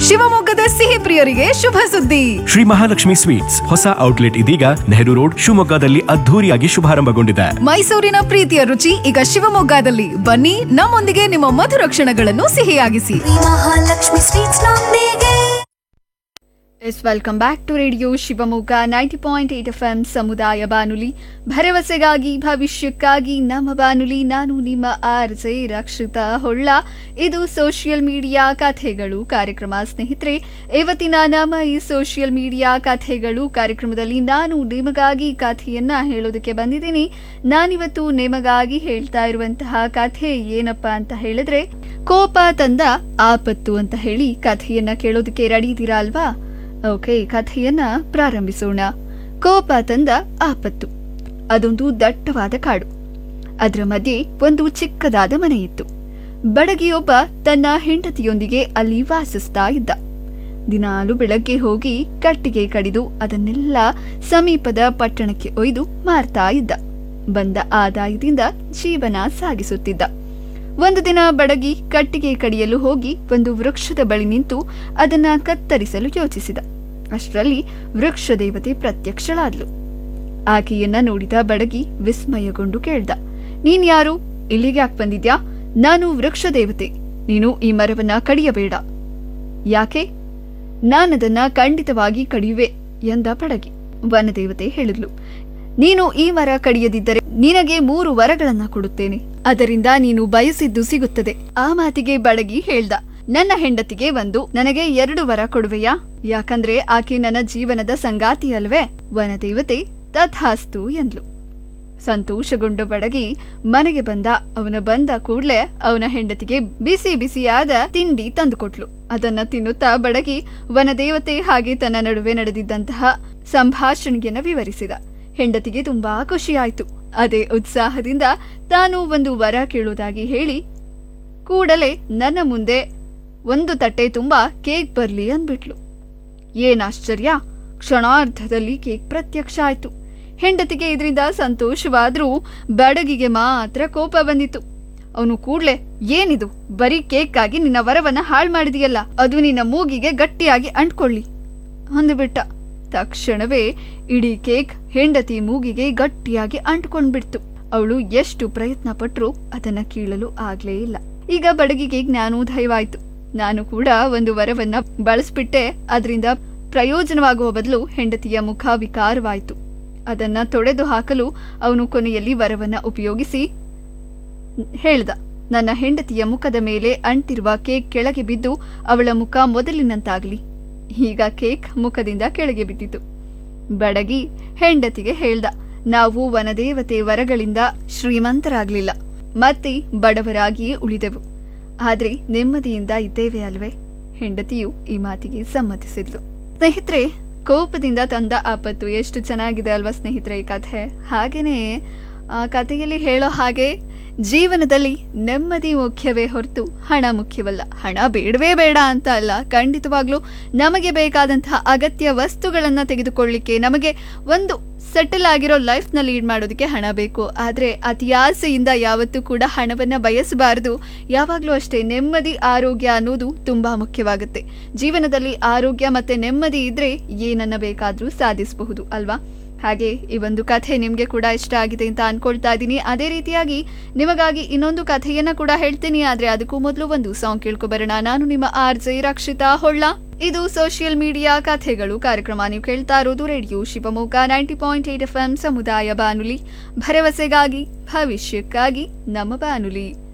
ಶಿವಮೊಗ್ಗದ ಸಿಹಿ ಪ್ರಿಯರಿಗೆ ಶುಭ ಸುದ್ದಿ ಶ್ರೀ ಮಹಾಲಕ್ಷ್ಮಿ ಸ್ವೀಟ್ಸ್ ಹೊಸ ಔಟ್ಲೆಟ್ ಇದೀಗ ನೆಹರು ರೋಡ್ ಶಿವಮೊಗ್ಗದಲ್ಲಿ ಅದ್ಧೂರಿಯಾಗಿ ಶುಭಾರಂಭಗೊಂಡಿದೆ ಮೈಸೂರಿನ ಪ್ರೀತಿಯ ರುಚಿ ಈಗ ಶಿವಮೊಗ್ಗದಲ್ಲಿ ಬನ್ನಿ ನಮ್ಮೊಂದಿಗೆ ನಿಮ್ಮ ಮಧುರ ಕ್ಷಣಗಳನ್ನು ಸಿಹಿಯಾಗಿಸಿ ಮಹಾಲಕ್ಷ್ಮಿ ಸ್ವೀಟ್ಸ್ ನೊಂದಿಗೆ yes welcome back to radio Shivamogga ninety point eight F M ಸಮುದಾಯ ಬಾನುಲಿ ಭರವಸೆಗಾಗಿ ಭವಿಷ್ಯಕ್ಕಾಗಿ ನಮ್ಮ ಬಾನುಲಿ ನಾನು ನಿಮ್ಮ ಆರ್ ಜೆ ರಕ್ಷಿತಾ ಹೊಳ್ಳ ಇದು ಸೋಷಿಯಲ್ ಮೀಡಿಯಾ ಕಥೆಗಳು ಕಾರ್ಯಕ್ರಮ ಸ್ನೇಹಿತರೆ ಇವತ್ತಿನ ನಮ್ಮ ಈ ಸೋಷಿಯಲ್ ಮೀಡಿಯಾ ಕಥೆಗಳು ಕಾರ್ಯಕ್ರಮದಲ್ಲಿ ನಾನು ನಿಮಗಾಗಿ ಕಥೆಯನ್ನ ಹೇಳೋದಕ್ಕೆ ಬಂದಿದ್ದೀನಿ ನಾನಿವತ್ತು ನಿಮಗಾಗಿ ಹೇಳ್ತಾ ಇರುವಂತಹ ಕಥೆ ಏನಪ್ಪಾ ಅಂತ ಹೇಳಿದ್ರೆ ಕೋಪ ತಂದ ಆಪತ್ತು ಅಂತ ಹೇಳಿ ಕಥೆಯನ್ನ ಕೇಳೋದಕ್ಕೆ ರೆಡಿ ಇದ್ದೀರಾ ಅಲ್ವಾ ಓಕೆ ಕಥೆಯನ್ನ ಪ್ರಾರಂಭಿಸೋಣ ಕೋಪ ತಂದ ಆಪತ್ತು ಅದೊಂದು ದಟ್ಟವಾದ ಕಾಡು ಅದರ ಮಧ್ಯೆ ಒಂದು ಚಿಕ್ಕದಾದ ಮನೆ ಇತ್ತು ಬಡಗಿಯೊಬ್ಬ ತನ್ನ ಹೆಂಡತಿಯೊಂದಿಗೆ ಅಲ್ಲಿ ವಾಸಿಸ್ತಾ ಇದ್ದ ದಿನಾಲು ಬೆಳಗ್ಗೆ ಹೋಗಿ ಕಟ್ಟಿಗೆ ಕಡಿದು ಅದನ್ನೆಲ್ಲ ಸಮೀಪದ ಪಟ್ಟಣಕ್ಕೆ ಒಯ್ದು ಮಾರ್ತಾ ಇದ್ದ ಬಂದ ಆದಾಯದಿಂದ ಜೀವನ ಸಾಗಿಸುತ್ತಿದ್ದ ಒಂದು ದಿನ ಬಡಗಿ ಕಟ್ಟಿಗೆ ಕಡಿಯಲು ಹೋಗಿ ಒಂದು ವೃಕ್ಷದ ಬಳಿ ನಿಂತು ಅದನ್ನ ಕತ್ತರಿಸಲು ಯೋಚಿಸಿದ ಅಷ್ಟರಲ್ಲಿ ವೃಕ್ಷ ದೇವತೆ ಪ್ರತ್ಯಕ್ಷಳಾದ್ಲು ಆಕೆಯನ್ನ ನೋಡಿದ ಬಡಗಿ ವಿಸ್ಮಯಗೊಂಡು ಕೇಳ್ದ ನೀನ್ ಯಾರು ಇಲ್ಲಿಗೆ ಯಾಕೆ ಬಂದಿದ್ಯಾ ನಾನು ವೃಕ್ಷ ದೇವತೆ ನೀನು ಈ ಮರವನ್ನ ಕಡಿಯಬೇಡ ಯಾಕೆ ನಾನದನ್ನ ಖಂಡಿತವಾಗಿ ಕಡಿಯುವೆ ಎಂದ ಬಡಗಿ ವನದೇವತೆ ಹೇಳಿದ್ಲು ನೀನು ಈ ಮರ ಕಡಿಯದಿದ್ದರೆ ನಿನಗೆ ಮೂರು ವರಗಳನ್ನ ಕೊಡುತ್ತೇನೆ ಅದರಿಂದ ನೀನು ಬಯಸಿದ್ದು ಸಿಗುತ್ತದೆ ಆ ಮಾತಿಗೆ ಬಡಗಿ ಹೇಳ್ದ ನನ್ನ ಹೆಂಡತಿಗೆ ಒಂದು ನನಗೆ ಎರಡು ವರ ಕೊಡುವೆಯಾ ಯಾಕಂದ್ರೆ ಆಕೆ ನನ್ನ ಜೀವನದ ಸಂಗಾತಿ ಅಲ್ವೇ ವನದೇವತೆ ತಥಾಸ್ತು ಎಂದ್ಲು ಸಂತೋಷಗೊಂಡ ಬಡಗಿ ಮನೆಗೆ ಬಂದ ಅವನ ಬಂದ ಕೂಡ್ಲೆ ಅವನ ಹೆಂಡತಿಗೆ ಬಿಸಿ ಬಿಸಿಯಾದ ತಿಂಡಿ ತಂದುಕೊಟ್ಲು ಅದನ್ನ ತಿನ್ನುತ್ತಾ ಬಡಗಿ ವನದೇವತೆ ಹಾಗೆ ತನ್ನ ನಡುವೆ ನಡೆದಿದ್ದಂತಹ ಸಂಭಾಷಣೆಯನ್ನ ವಿವರಿಸಿದ ಹೆಂಡತಿಗೆ ತುಂಬಾ ಖುಷಿಯಾಯ್ತು ಅದೇ ಉತ್ಸಾಹದಿಂದ ತಾನು ಒಂದು ವರ ಕೇಳುವುದಾಗಿ ಹೇಳಿ ಕೂಡಲೇ ನನ್ನ ಮುಂದೆ ಒಂದು ತಟ್ಟೆ ತುಂಬಾ ಕೇಕ್ ಬರ್ಲಿ ಅಂದ್ಬಿಟ್ಲು ಏನಾಶ್ಚರ್ಯ ಕ್ಷಣಾರ್ಧದಲ್ಲಿ ಕೇಕ್ ಪ್ರತ್ಯಕ್ಷ ಆಯ್ತು ಹೆಂಡತಿಗೆ ಇದರಿಂದ ಸಂತೋಷವಾದ್ರೂ ಬಡಗಿಗೆ ಮಾತ್ರ ಕೋಪ ಬಂದಿತ್ತು ಅವನು ಕೂಡ್ಲೆ ಏನಿದು ಬರೀ ಕೇಕ್ಗಾಗಿ ನಿನ್ನ ವರವನ್ನ ಹಾಳು ಮಾಡಿದೆಯಲ್ಲ ಅದು ನಿನ್ನ ಮೂಗಿಗೆ ಗಟ್ಟಿಯಾಗಿ ಅಂಟ್ಕೊಳ್ಳಿ ಅಂದುಬಿಟ್ಟ ತಕ್ಷಣವೇ ಇಡೀ ಕೇಕ್ ಹೆಂಡತಿ ಮೂಗಿಗೆ ಗಟ್ಟಿಯಾಗಿ ಅಂಟ್ಕೊಂಡ್ಬಿಡ್ತು ಅವಳು ಎಷ್ಟು ಪ್ರಯತ್ನ ಪಟ್ರೂ ಅದನ್ನ ಕೀಳಲು ಆಗ್ಲೇ ಇಲ್ಲ ಈಗ ಬಡಗಿಗೆ ಜ್ಞಾನೋದಯವಾಯ್ತು ನಾನು ಕೂಡ ಒಂದು ವರವನ್ನ ಬಳಸ್ಬಿಟ್ಟೆ ಅದರಿಂದ ಪ್ರಯೋಜನವಾಗುವ ಬದಲು ಹೆಂಡತಿಯ ಮುಖ ವಿಕಾರವಾಯಿತು ಅದನ್ನ ತೊಡೆದು ಹಾಕಲು ಅವನು ಕೊನೆಯಲ್ಲಿ ವರವನ್ನ ಉಪಯೋಗಿಸಿ ಹೇಳ್ದ ನನ್ನ ಹೆಂಡತಿಯ ಮುಖದ ಮೇಲೆ ಅಂಟಿರುವ ಕೇಕ್ ಕೆಳಗೆ ಬಿದ್ದು ಅವಳ ಮುಖ ಮೊದಲಿನಂತಾಗಲಿ ಈಗ ಕೇಕ್ ಮುಖದಿಂದ ಕೆಳಗೆ ಬಿದ್ದಿತು ಬಡಗಿ ಹೆಂಡತಿಗೆ ಹೇಳ್ದ ನಾವು ವನದೇವತೆ ವರಗಳಿಂದ ಶ್ರೀಮಂತರಾಗ್ಲಿಲ್ಲ ಮತ್ತೆ ಬಡವರಾಗಿಯೇ ಉಳಿದೆವು ಆದ್ರೆ ನೆಮ್ಮದಿಯಿಂದ ಇದ್ದೇವೆ ಅಲ್ವೇ ಹೆಂಡತಿಯು ಈ ಮಾತಿಗೆ ಸಮ್ಮತಿಸಿದ್ಲು ಸ್ನೇಹಿತರೆ ಕೋಪದಿಂದ ತಂದ ಆಪತ್ತು ಎಷ್ಟು ಚೆನ್ನಾಗಿದೆ ಅಲ್ವಾ ಸ್ನೇಹಿತರೆ ಈ ಕಥೆ ಹಾಗೇನೆ ಆ ಕಥೆಯಲ್ಲಿ ಹೇಳೋ ಹಾಗೆ ಜೀವನದಲ್ಲಿ ನೆಮ್ಮದಿ ಮುಖ್ಯವೇ ಹೊರತು ಹಣ ಮುಖ್ಯವಲ್ಲ ಹಣ ಬೇಡವೇ ಬೇಡ ಅಂತ ಅಲ್ಲ ಖಂಡಿತವಾಗ್ಲೂ ನಮಗೆ ಬೇಕಾದಂತಹ ಅಗತ್ಯ ವಸ್ತುಗಳನ್ನ ತೆಗೆದುಕೊಳ್ಳಿಕ್ಕೆ ನಮಗೆ ಒಂದು ಸೆಟಲ್ ಆಗಿರೋ ಲೈಫ್ನ ಲೀಡ್ ಮಾಡೋದಕ್ಕೆ ಹಣ ಬೇಕು ಆದರೆ ಅತಿ ಆಸೆಯಿಂದ ಯಾವತ್ತೂ ಕೂಡ ಹಣವನ್ನ ಬಯಸಬಾರದು ಯಾವಾಗಲೂ ಅಷ್ಟೇ ನೆಮ್ಮದಿ ಆರೋಗ್ಯ ಅನ್ನೋದು ತುಂಬಾ ಮುಖ್ಯವಾಗುತ್ತೆ ಜೀವನದಲ್ಲಿ ಆರೋಗ್ಯ ಮತ್ತೆ ನೆಮ್ಮದಿ ಇದ್ರೆ ಏನನ್ನ ಬೇಕಾದ್ರೂ ಸಾಧಿಸಬಹುದು ಅಲ್ವಾ ಹಾಗೆ ಈ ಒಂದು ಕಥೆ ನಿಮಗೆ ಕೂಡ ಇಷ್ಟ ಆಗಿದೆ ಅಂತ ಅನ್ಕೊಳ್ತಾ ಇದ್ದೀನಿ ಅದೇ ರೀತಿಯಾಗಿ ನಿಮಗಾಗಿ ಇನ್ನೊಂದು ಕಥೆಯನ್ನ ಕೂಡ ಹೇಳ್ತೀನಿ ಆದ್ರೆ ಅದಕ್ಕೂ ಮೊದಲು ಒಂದು ಸಾಂಗ್ ಕೇಳ್ಕೊಬರೋಣ ನಾನು ನಿಮ್ಮ ಆರ್ ಜೆ ರಕ್ಷಿತಾ ಹೊಳ್ಳ ಇದು ಸೋಷಿಯಲ್ ಮೀಡಿಯಾ ಕಥೆಗಳು ಕಾರ್ಯಕ್ರಮ ನೀವು ಕೇಳ್ತಾ ಇರೋದು radio Shivamogga ninety point eight F M ಸಮುದಾಯ ಬಾನುಲಿ ಭರವಸೆಗಾಗಿ ಭವಿಷ್ಯಕ್ಕಾಗಿ ನಮ್ಮ ಬಾನುಲಿ